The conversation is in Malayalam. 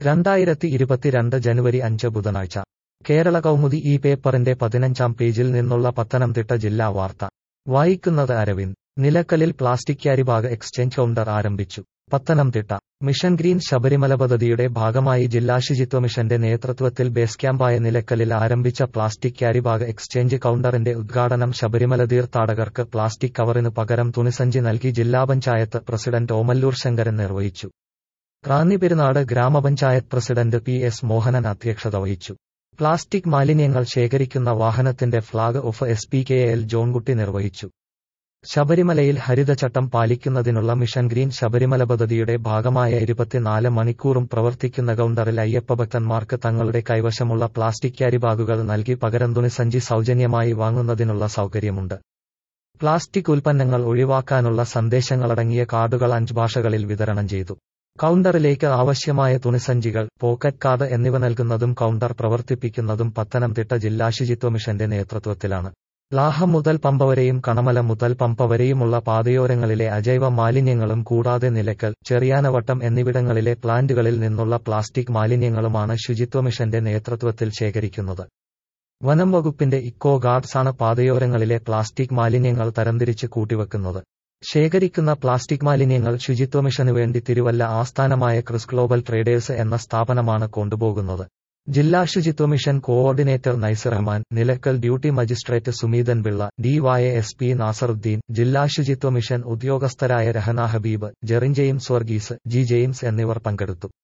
രണ്ടായിരത്തി ഇരുപത്തിരണ്ട് ജനുവരി അഞ്ച് ബുധനാഴ്ച കേരള കൗമുദി ഈ പേപ്പറിന്റെ പതിനഞ്ചാം പേജിൽ നിന്നുള്ള പത്തനംതിട്ട ജില്ലാ വാർത്ത വായിക്കുന്നത് അരവിന്ദ് നിലക്കലിൽ പ്ലാസ്റ്റിക് ക്യാരിബാഗ് എക്സ്ചേഞ്ച് കൗണ്ടർ ആരംഭിച്ചു പത്തനംതിട്ട മിഷൻ ഗ്രീൻ ശബരിമല പദ്ധതിയുടെ ഭാഗമായി ജില്ലാ ശുചിത്വ മിഷന്റെ നേതൃത്വത്തിൽ ബേസ് ക്യാമ്പായ നിലക്കലിൽ ആരംഭിച്ച പ്ലാസ്റ്റിക് ക്യാരിബാഗ് എക്സ്ചേഞ്ച് കൗണ്ടറിന്റെ ഉദ്ഘാടനം ശബരിമല തീർത്ഥാടകർക്ക് പ്ലാസ്റ്റിക് കവറിനു പകരം തുണിസഞ്ചി നൽകി ജില്ലാ പഞ്ചായത്ത് പ്രസിഡന്റ് ഓമല്ലൂർ ശങ്കരൻ നിർവഹിച്ചു റാന്നിപെരുനാട് ഗ്രാമപഞ്ചായത്ത് പ്രസിഡന്റ് പി എസ് മോഹനൻ അധ്യക്ഷത വഹിച്ചു പ്ലാസ്റ്റിക് മാലിന്യങ്ങൾ ശേഖരിക്കുന്ന വാഹനത്തിന്റെ flag off S P K L Johnkutty നിർവഹിച്ചു ശബരിമലയിൽ ഹരിതചട്ടം പാലിക്കുന്നതിനുള്ള മിഷൻ ഗ്രീൻ ശബരിമല പദ്ധതിയുടെ ഭാഗമായ ഇരുപത്തിനാല് മണിക്കൂറും പ്രവർത്തിക്കുന്ന കൗണ്ടറിൽ അയ്യപ്പഭക്തന്മാർക്ക് തങ്ങളുടെ കൈവശമുള്ള പ്ലാസ്റ്റിക് ക്യാരിബാഗുകൾ നൽകി പകരം തുണിസഞ്ചി സൗജന്യമായി വാങ്ങുന്നതിനുള്ള സൗകര്യമുണ്ട് പ്ലാസ്റ്റിക് ഉൽപ്പന്നങ്ങൾ ഒഴിവാക്കാനുള്ള സന്ദേശങ്ങളടങ്ങിയ കാർഡുകൾ അഞ്ച് ഭാഷകളിൽ വിതരണം ചെയ്തു കൗണ്ടറിലേക്ക് ആവശ്യമായ തുണിസഞ്ചികൾ പോക്കറ്റ് കാർഡ് എന്നിവ നൽകുന്നതും കൗണ്ടർ പ്രവർത്തിപ്പിക്കുന്നതും പത്തനംതിട്ട ജില്ലാ ശുചിത്വ മിഷന്റെ നേതൃത്വത്തിലാണ് ലാഹ മുതൽ പമ്പ വരെയും കണമല മുതൽ പമ്പ വരെയുമുള്ള പാതയോരങ്ങളിലെ അജൈവ മാലിന്യങ്ങളും കൂടാതെ നിലക്കൽ ചെറിയാനവട്ടം എന്നിവിടങ്ങളിലെ പ്ലാന്റുകളിൽ നിന്നുള്ള പ്ലാസ്റ്റിക് മാലിന്യങ്ങളുമാണ് ശുചിത്വ മിഷന്റെ നേതൃത്വത്തിൽ ശേഖരിക്കുന്നത് വനം വകുപ്പിന്റെ ഇക്കോ ഗാർഡ്സാണ് പാതയോരങ്ങളിലെ പ്ലാസ്റ്റിക് മാലിന്യങ്ങൾ തരംതിരിച്ച് കൂട്ടിവെക്കുന്നത് ശേഖരിക്കുന്ന പ്ലാസ്റ്റിക് മാലിന്യങ്ങൾ ശുചിത്വ മിഷനു വേണ്ടി തിരുവല്ല ആസ്ഥാനമായ ക്രിസ് ഗ്ലോബൽ ട്രേഡേഴ്സ് എന്ന സ്ഥാപനമാണ് കൊണ്ടുപോകുന്നത് ജില്ലാ ശുചിത്വ mission coordinator Nizar Rahman Nilakkal duty magistrate Sumeethan Pillai D Y S P Nasaruddin ജില്ലാ ശുചിത്വ മിഷൻ ഉദ്യോഗസ്ഥരായ Rehana Habeeb Jerin James Varghese G James എന്നിവർ പങ്കെടുത്തു